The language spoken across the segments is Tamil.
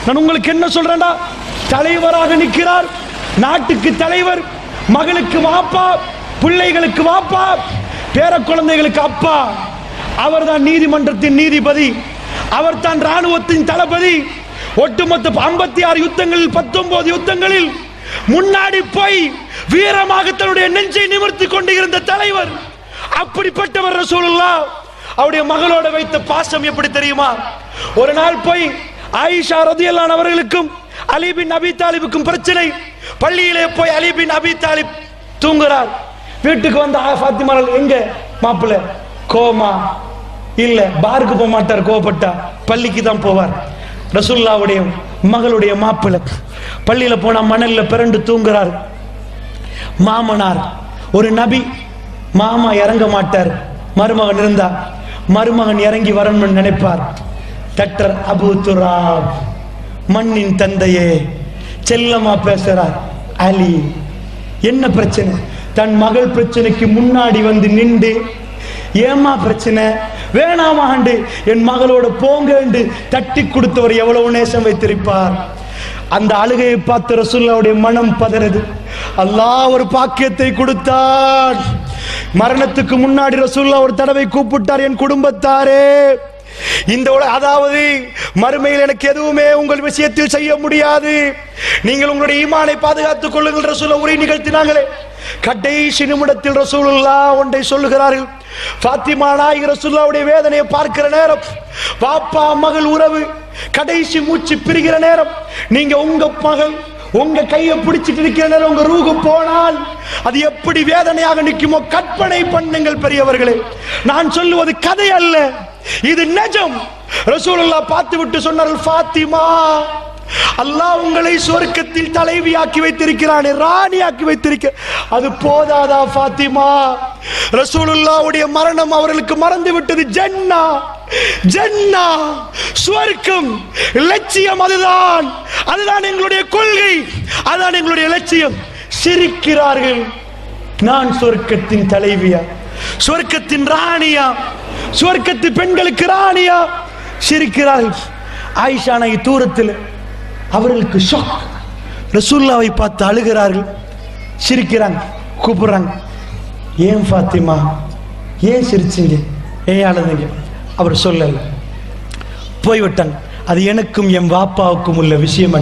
நான் உங்களுக்கு என்ன சொல்றேன்டா தலைவராக நிற்கிறார் நாட்டுக்கு தலைவர் மகளுக்கு வாப்பா பிள்ளைகளுக்கு வாப்பா பேர குழந்தைகளுக்கு அப்பா அவர்தான் நீதிமன்றத்தின் நீதிபதி அவர் தான் ராணுவத்தின் தளபதி ஒட்டுமொத்த ஐம்பத்தி ஆறு யுத்தங்களில் பத்தொன்பது யுத்தங்களில் முன்னாடி போய் வீரமாக தன்னுடைய நெஞ்சை நிமிர்த்தி கொண்டு இருந்த தலைவர் அப்படிப்பட்டவர் ரசூலுல்லா அவருடைய மகளோட வைத்த பாசம் எப்படி தெரியுமா ஒரு நாள் போய் ஆயிஷா ரதியல்லான் அவர்களுக்கும் அலி பின் அபி தாலிபுக்கும் பிரச்சனை பள்ளியிலே போய் அலி பின் அபி தாலிப் தூங்குறார் வீட்டுக்கு வந்த ஆ- ஃபாத்திமா எங்க மாப்பிள்ளை கோமா இல்ல பாருக்கு போக மாட்டார் கோவப்பட்டா பள்ளிக்கு தான் போவார் ரசூல்லாவுடைய மகளுடைய மாப்பிள்ளை பள்ளியில போனா மணல்ல பிறண்டு தூங்குறார் மாமனார் ஒரு நபி மாமா இறங்க மாட்டார் மருமகன் இருந்தா மருமகன் இறங்கி வரணும்னு நினைப்பார் தட்டர் அபு துராப் மண்ணின் தந்தையே செல்லமா பேசுறார் அலி என்ன பிரச்சனை தன் மகள் பிரச்சனைக்கு முன்னாடி வந்து நின்று ஏமா பிரச்சனை வேணாமாண்டு என் மகளோட போங்கண்டு தட்டி கொடுத்தவர் எவ்வளவு நேசம் வைத்திருப்பார் அந்த அழுகையை பார்த்து ரசூல்லாவுடைய மனம் பதறது அல்லாஹ் ஒரு பாக்கியத்தை கொடுத்தார் மரணத்துக்கு முன்னாடி ரசூல்லா ஒரு தடவை கூப்பிட்டார் என் குடும்பத்தாரே இந்த உல- அதாவது மறுமையில் எனக்கு எதுவுமே உங்கள் விஷயத்தில் செய்ய முடியாது நீங்கள் உங்களுடைய ஈமானை பாதுகாத்துக் கொள்ளுங்கள் ரசூல உரை நிகழ்த்தினாங்களே கடைசி நிமிடத்தில் ரசூலுல்லா ஒன்றை சொல்லுகிறார்கள் ஃபாத்திமா நாயகி ரசூலுல்லாவுடைய வேதனையை பார்க்கிற நேரம் பாப்பா மகள் உறவு கடைசி மூச்சு பிரிகிற நேரம் நீங்க உங்க மகள் உங்க கையை பிடிச்சிட்டு இருக்கிற நேரம் உங்க ரூகு போனால் அது எப்படி வேதனையாக நிற்குமோ கற்பனை பண்ணுங்கள் பெரியவர்களே நான் சொல்லுவது கதை அல்ல இது நிஜம் ரசூலுல்லாஹ் பார்த்து விட்டு சொன்னார்கள் ஃபாத்திமா அல்லாஹ் உங்களை சொர்க்கத்தில் தலைவியாக்கி வைத்திருக்கிறானே ராணியாக்கி வைத்திருக்க அது போதாதா ஃபாத்திமா ரசூலுல்லாவுடைய மரணம் அவர்களுக்கு மறந்து விட்டது ஜன்னா ஜன்னா சுவர்க்கம் லட்சியம் அதுதான் அதுதான் எங்களுடைய கொள்கை அதுதான் எங்களுடைய லட்சியம் சிரிக்கிறார்கள் நான் சொர்க்கத்தின் தலைவியா சொர்க்கத்தின் ராணியா சொர்க்கத்து பெண்களுக்கு ராணியா சிரிக்கிறார்கள் ஆயிஷா நகி தூரத்தில் அவர்களுக்கு ஷாக் ரசூல்லாவை பார்த்து அழுகிறார்கள் சிரிக்கிறாங்க கூப்பிடுறாங்க ஏன் ஃபாத்திமா ஏன் சிரிச்சீங்க ஏன் அழுதுங்க அவர் சொல்லல போய்விட்டாங்க அது எனக்கும் என் வாப்பாவுக்கும் உள்ள விஷயம்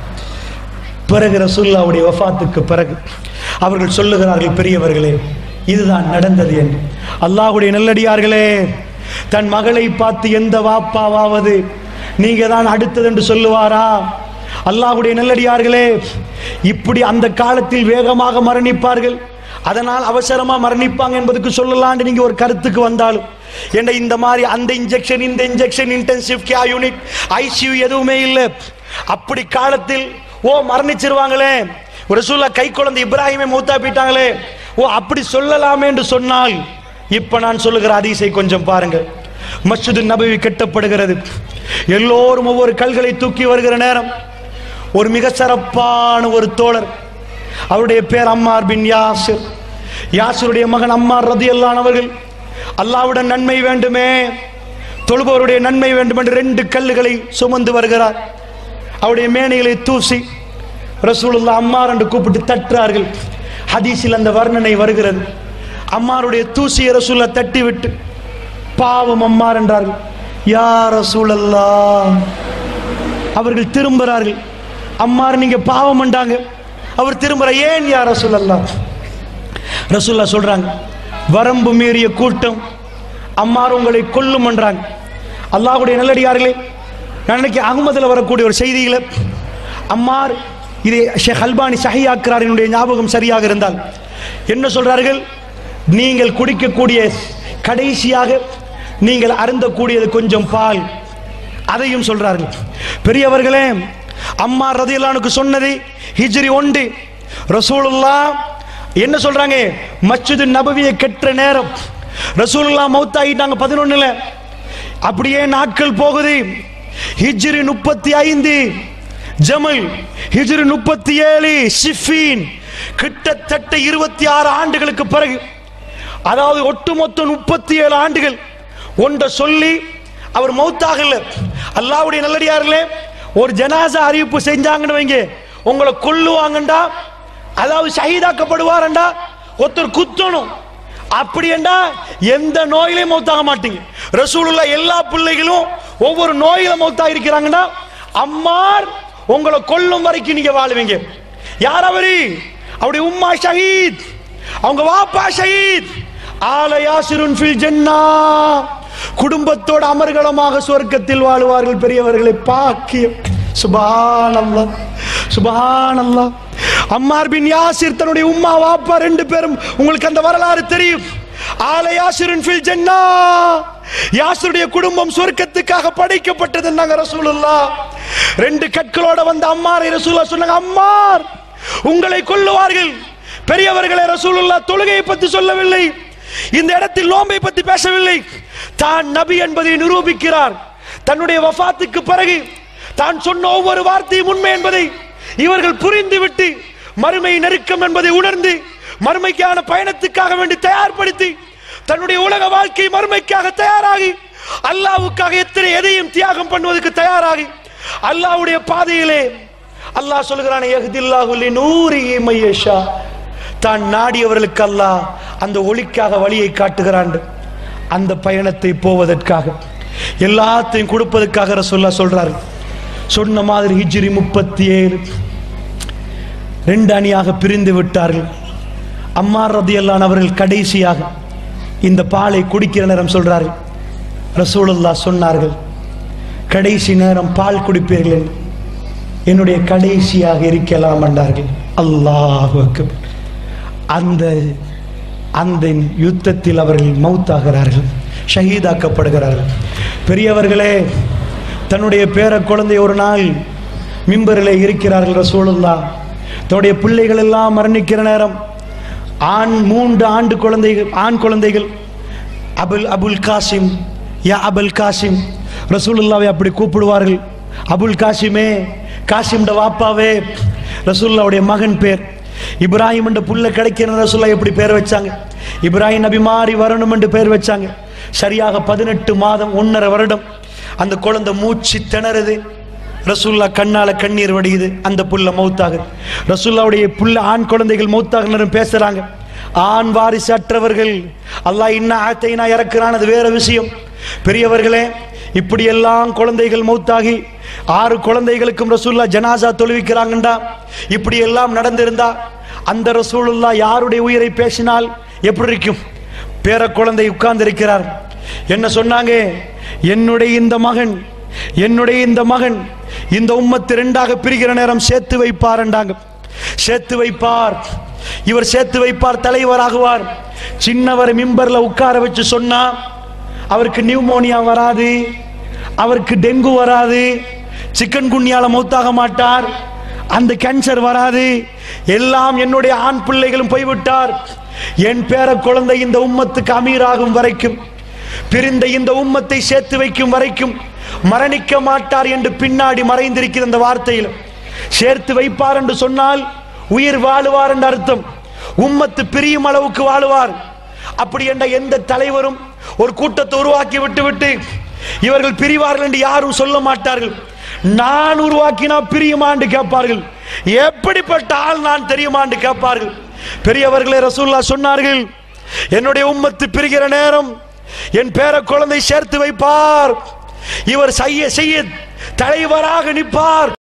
பிறகு ரசூல்லாவுடைய வஃபாத்துக்கு பிறகு அவர்கள் சொல்லுகிறார்கள் பெரியவர்களே இதுதான் நடந்தது என்று அல்லாஹ்வுடைய நல்லடியார்களே தன் மகளை பார்த்து எந்த வாப்பாவாவது நீங்க தான் அடுத்தது என்று சொல்லுவாரா அல்லாஹ்வுடைய நல்லடியார்களே இப்படி அந்த காலத்தில் வேகமாக மரணிப்பார்கள் அதனால் அவசரமா மரணிப்பாங்க என்பதுக்கு சொல்லலாம்னு நீங்க ஒரு கருத்துக்கு வந்தாலும் என்ன இந்த மாதிரி அந்த இன்ஜெக்ஷன் இந்த injection intensive care unit ICU எதுவுமே இல்லை அப்படி காலத்தில் ஓ மரணிச்சிருவாங்களே ஒரு சூழல கை குழந்தை இப்ராஹிமை மூத்தா போயிட்டாங்களே ஓ அப்படி சொல்லலாமே என்று சொன்னால் இப்ப நான் சொல்லுகிற அதிசை கொஞ்சம் பாருங்க மஸ்ஜிது நபவி கட்டப்படுகிறது எல்லோரும் ஒவ்வொரு கல்களை தூக்கி வருகிற நேரம் ஒரு மிக சிறப்பான ஒரு தோழர் அவருடைய பேர் அம்மார் பின் யாசிர் யாசிருடைய மகன் அம்மார் ரதியல்லான் அவர்கள் அல்லாவுடன் நன்மை வேண்டுமே தொழுபவருடைய நன்மை வேண்டும் என்று ரெண்டு கல்லுகளை சுமந்து வருகிறார் அவருடைய மேனைகளை தூசி ரசூலுல்லா அம்மார் என்று கூப்பிட்டு தட்டுறார்கள் ஹதீஸில் அந்த வர்ணனை வருகிறது அம்மாருடைய தூசியை ரசூல்லா தட்டி விட்டு பாவம் அம்மார் என்றார்கள் யா ரசூலல்லா அவர்கள் திரும்புகிறார்கள் அம்மார் நீங்க பாவம் பண்ணாங்க அவர் திரும்புற ஏன் யா ரசூலல்லா ரசூல்லா சொல்றாங்க வரம்பு மீறிய கூட்டம் அம்மார் உங்களை கொல்லும் என்றாங்க அல்லாஹ்வுடைய நல்லடியார்களே நான் இன்னைக்கு அகமதுல வரக்கூடிய ஒரு செய்தியில அம்மார் இதை ஷேக் அல்பானி சஹியாக்கிறார் என்னுடைய ஞாபகம் சரியாக இருந்தால் என்ன சொல்றார்கள் நீங்கள் குடிக்கக்கூடிய கடைசியாக நீங்கள் அருந்தக்கூடியது கொஞ்சம் பால் அதையும் சொல்றார்கள் பெரியவர்களே அம்மா ரதியல்லானுக்கு சொன்னது ஹிஜ்ரி ஒன்று ரசூலுல்லா என்ன சொல்றாங்க மஸ்ஜிது நபவியை கெட்ட நேரம் ரசூலுல்லா மௌத்தாயிட்டாங்க பதினொன்னுல அப்படியே நாட்கள் போகுது ஹிஜ்ரி முப்பத்தி ஐந்து ஜமல் ஹிஜ்ரி முப்பத்தி ஏழு ஷிஃபீன் கிட்டத்தட்ட இருபத்தி ஆறு ஆண்டுகளுக்கு பிறகு அதாவது ஒட்டுமொத்த முப்பத்தி ஏழு ஆண்டுகள் ஒன்றை சொல்லி அவர் மௌத்தாகல அல்லாவுடைய நல்லடியார்களே ஒரு ஜனாசா அறிவிப்பு செஞ்சாங்கன்னு வைங்க உங்களை கொல்லுவாங்கண்டா அதாவது ஷஹீதாக்கப்படுவாரண்டா ஒருத்தர் குத்தணும் அப்படியேண்டா எந்த நோயிலையும் மௌத்தாக மாட்டீங்க ரசூலுல்லா எல்லா பிள்ளைகளும் ஒவ்வொரு நோயில மௌத்தா இருக்கிறாங்கன்னா அம்மார் உங்களை கொல்லும் வரைக்கும் நீங்க வாழுவீங்க யார் அவரு அவருடைய உம்மா ஷஹீத் அவங்க வாப்பா ஷஹீத் ஆல யாசிருன் ஃபில் ஜன்னா குடும்பத்தோடு அமர்கலமாக சொர்க்கத்தில் வாழுவார்கள் பெரியவர்களை பாக்கியம் சுபானல்லா சுபானல்லா அம்மார் பின் யாசிர் தன்னுடைய உம்மா வாப்பா ரெண்டு பேரும் உங்களுக்கு அந்த வரலாறு தெரியும் ஆல யாசிருன் ஃபில் ஜன்னா யாசுடைய குடும்பம் சொர்க்கத்துக்காக படைக்கப்பட்டது நாங்க ரசூலுல்லா ரெண்டு கற்களோட வந்த அம்மாரை ரசூலா சொன்னாங்க அம்மார் உங்களை கொல்லுவார்கள் பெரியவர்களை ரசூலுல்லா தொழுகையை பற்றி சொல்லவில்லை இந்த இடத்தில் நோம்பை பற்றி பேசவில்லை தான் நபி என்பதை நிரூபிக்கிறார் தன்னுடைய வஃபாத்துக்கு பிறகு தான் சொன்ன ஒவ்வொரு வார்த்தையும் உண்மை என்பதை இவர்கள் புரிந்துவிட்டு மறுமை நெருக்கம் என்பதை உணர்ந்து மறுமைக்கான பயணத்துக்காக வேண்டி தயார்படுத்தி தன்னுடைய உலக வாழ்க்கை மறுமைக்காக தயாராகி அல்லாவுக்காக எத்தனை எதையும் தியாகம் பண்ணுவதற்கு தயாராகி அல்லாவுடைய பாதையிலே அல்லாஹ் சொல்கிறான் யஹ்தில்லாஹு நூரி மையஷா தான் நாடியவர்களுக்கு அல்லாஹ் அந்த ஒளிக்காக வழியை காட்டுகிறான் அந்த பயணத்தை போவதற்காக எல்லாத்தையும் கொடுப்பதற்காக ரசூல்லா சொல்றாரு சொன்ன மாதிரி ஹிஜ்ரி முப்பத்தி ஏழு ரெண்டு அணியாக பிரிந்து விட்டார்கள் அம்மார் ரதியல்லான் அவர்கள் கடைசியாக இந்த பாலை குடிக்கிற நேரம் சொல்றார்கள் ரசூலுல்லா சொன்னார்கள் கடைசி நேரம் பால் குடிப்பீர்கள் என்று. என்னுடைய கடைசியாக இருக்கலாம் என்றார்கள் அல்லாஹ் அந்த அந்த யுத்தத்தில் அவர்கள் மௌத்தாகிறார்கள் ஷஹீதாக்கப்படுகிறார்கள் பெரியவர்களே தன்னுடைய பேர குழந்தை ஒரு நாள் மிம்பரிலே இருக்கிறார்கள் ரசூலுல்லா தன்னுடைய பிள்ளைகள் எல்லாம் மரணிக்கிற நேரம் ஆண் மூன்று ஆண்டு குழந்தைகள் ஆண் குழந்தைகள் அபுல் அபுல் காசிம் யா அபுல் காசிம் ரசூலுல்லாவை அப்படி கூப்பிடுவார்கள் அபுல் காசிமே காசிம்ட வாப்பாவே ரசூலுல்லாவுடைய மகன் பேர் இப்ராஹிம் என்ற புள்ள கிடைக்கிற ரசூல்லா எப்படி பேர் வச்சாங்க இப்ராஹிம் நபி மாறி வரணும் என்று பேர் வச்சாங்க சரியாக பதினெட்டு மாதம் ஒன்றரை வருடம் அந்த குழந்தை மூச்சு திணறுது ரசூல்லா கண்ணால கண்ணீர் வடியுது அந்த புள்ள மௌத்தாகுது ரசூல்லாவுடைய புள்ள ஆண் குழந்தைகள் மௌத்தாகினு பேசுறாங்க ஆண் வாரிசு அற்றவர்கள் அல்லாஹ் இன்ன ஆத்தைனா இறக்குறான் அது வேற விஷயம் பெரியவர்களே இப்படியெல்லாம் குழந்தைகள் மௌத்தாகி ஆறு குழந்தைகளுக்கும் ரசூல்லா ஜனாசா தொழுவிக்கிறாங்கண்டா இப்படி எல்லாம் நடந்திருந்தா அந்த ரசூலுல்லா யாருடைய உயிரை பேசினால் எப்படி இருக்கும் பேர குழந்தை உட்கார்ந்து இருக்கிறார் என்ன சொன்னாங்க என்னுடைய இந்த மகன் என்னுடைய இந்த மகன் இந்த உம்மத்து ரெண்டாக பிரிகிற நேரம் சேர்த்து வைப்பார்ண்டாங்க சேர்த்து வைப்பார் இவர் சேர்த்து வைப்பார் தலைவராகுவார் சின்னவர் மிம்பர்ல உட்கார வச்சு சொன்னா அவருக்கு நியூமோனியா வராது அவருக்கு டெங்கு வராது சிக்கன் குன்யால மௌத்தாக மாட்டார் அந்த கேன்சர் வராது எல்லாம் என்னுடைய ஆண் பிள்ளைகளும் போய்விட்டார் என் பேர குழந்தை இந்த உம்மத்துக்கு அமீராகும் வரைக்கும் பிரிந்த இந்த உம்மத்தை சேர்த்து வைக்கும் வரைக்கும் மரணிக்க மாட்டார் என்று பின்னாடி மறைந்திருக்கிற இந்த வார்த்தையில் சேர்த்து வைப்பார் என்று சொன்னால் உயிர் வாழுவார் என்ற அர்த்தம் உம்மத்து பிரியும் அளவுக்கு வாழுவார் அப்படி என்ற எந்த தலைவரும் ஒரு கூட்டத்தை உருவாக்கி விட்டு விட்டு இவர்கள் பிரிவார்கள் என்று யாரும் சொல்ல மாட்டார்கள் நான் உருவாக்கினா பிரியுமான்னு கேட்பார்கள் எப்படிப்பட்ட ஆள் நான் தெரியுமான்னு கேட்பார்கள் பெரியவர்களே ரசூல்லா சொன்னார்கள் என்னுடைய உம்மத்து பிரிகிற நேரம் என் பேர குழந்தை சேர்த்து வைப்பார் இவர் செய்ய செய்ய தலைவராக நிற்பார்